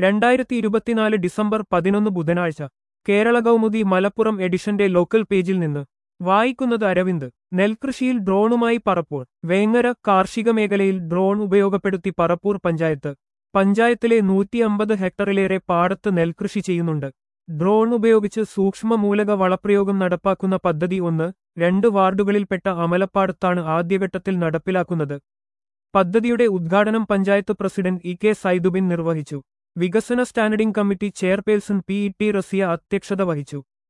രണ്ടായിരത്തി ഇരുപത്തിനാല് ഡിസംബർ പതിനൊന്ന് ബുധനാഴ്ച കേരള കൗമുദി മലപ്പുറം എഡിഷന്റെ ലോക്കൽ പേജിൽ നിന്ന് വായിക്കുന്നത് അരവിന്ദ് നെൽകൃഷിയിൽ ഡ്രോണുമായി പറപ്പൂർ വേങ്ങര കാർഷിക മേഖലയിൽ ഡ്രോൺ ഉപയോഗപ്പെടുത്തി പറപ്പൂർ പഞ്ചായത്ത് പഞ്ചായത്തിലെ നൂറ്റി അമ്പത് ഹെക്ടറിലേറെ പാടത്ത് നെൽകൃഷി ചെയ്യുന്നുണ്ട് ഡ്രോൺ ഉപയോഗിച്ച് സൂക്ഷ്മ മൂലക വളപ്രയോഗം നടപ്പാക്കുന്ന പദ്ധതി ഒന്ന് രണ്ട് വാർഡുകളിൽപ്പെട്ട അമലപ്പാടത്താണ് ആദ്യഘട്ടത്തിൽ നടപ്പിലാക്കുന്നത് പദ്ധതിയുടെ ഉദ്ഘാടനം panchayat president E K Saidubin നിർവഹിച്ചു വികസന standing committee chairperson P E T Rasiya അധ്യക്ഷത വഹിച്ചു